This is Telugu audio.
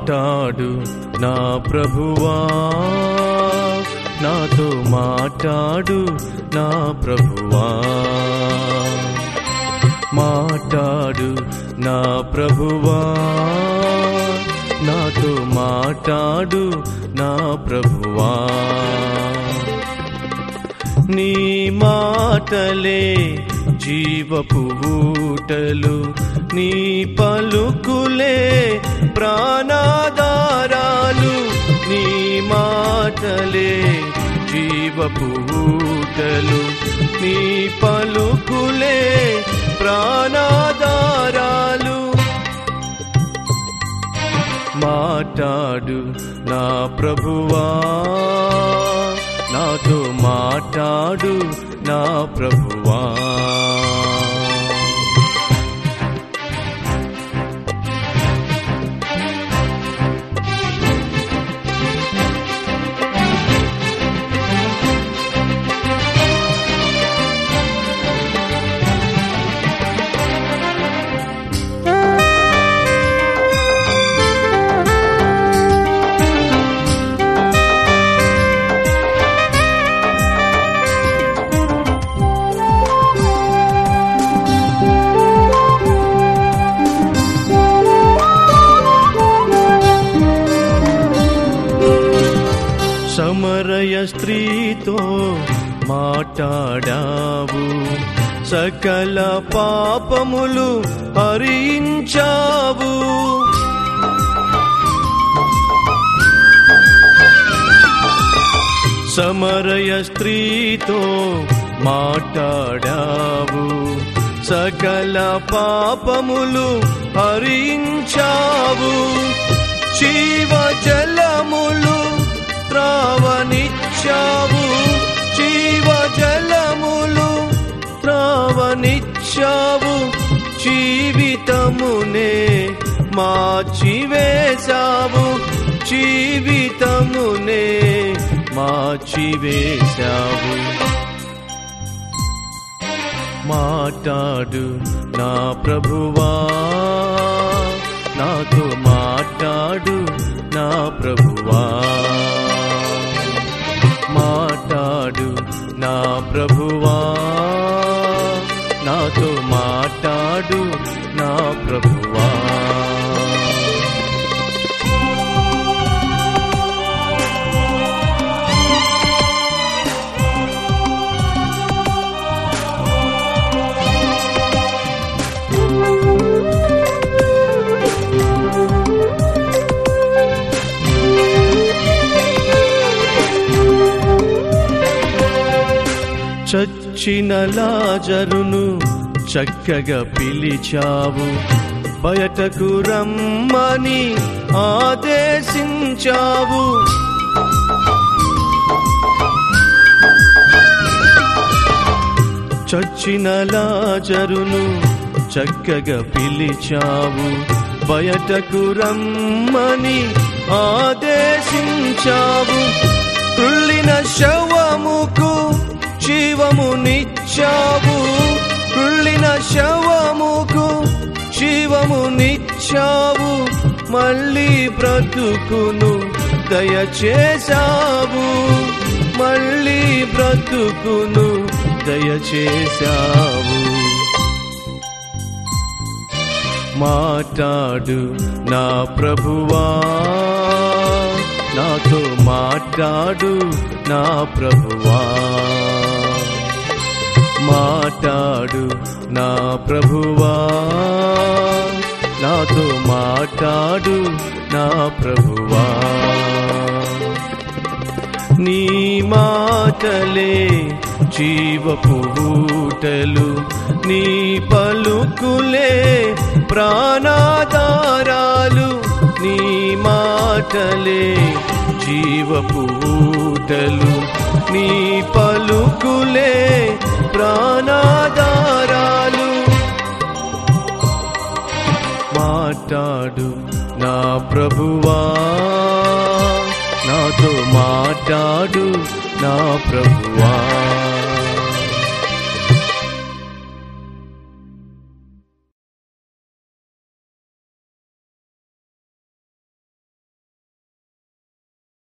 మాటాడు నా ప్రభువా నాతో మాటాడు నా ప్రభువా మాటాడు నా ప్రభువా నాతో మాటాడు నా ప్రభువా నీ మాటలే జీవపు ఊటలు నీ పలుకులే ప్రాణాధారాలు నీ మాటలే జీవపు ఊటలు నీ పలుకులే ప్రాణాధారాలు మాటాడు నా ప్రభువా నాతో మాటాడు నా ప్రభువా సమరయ స్త్రీతో మాట్లాడావు సకల పాపములు హరించావు సమరయ స్త్రీతో మాట్లాడావు సకల పాపములు హరించావు జీవ జలములు త్రావనిచ్చావు జీవ జలములు త్రావనిచ్చావు జీవితమునే మార్చివేశావు జీవితమునే మార్చివేశావు మాట్లాడు నా ప్రభువా నాతో మాట్లాడు నా ప్రభువా మాట్లాడు నా ప్రభువా నాతో మాట్లాడు నా ప్రభువా చచ్చిన లాజరును చక్కగా పిలిచావు బయటకు రమ్మని ఆదేశించావు చచ్చిన లాజరును చక్కగా పిలిచావు బయటకు రమ్మని ఆదేశించావు కృళ్ళిన శవముకు జీవమునిచ్చావు కృళ్ళిన శవముకు జీవమునిచ్చావు మళ్ళీ బ్రతుకును దయచేశావు మళ్ళీ బ్రతుకును దయచేశావు మాట్లాడు నా ప్రభువా నాతో మాట్లాడు నా ప్రభువా మాట్లాడు నా ప్రభువా నాతో మాట్లాడు నా ప్రభువా నీ మాటలే జీవపు ఊటలు నీ పలుకులే ప్రాణాధారాలు నీ మాటలే జీవపు ఊటలు నీ పలుకులే ప్రాణాధారాలు మాట్లాడు నా ప్రభువా నాతో మాట్లాడు నా ప్రభువా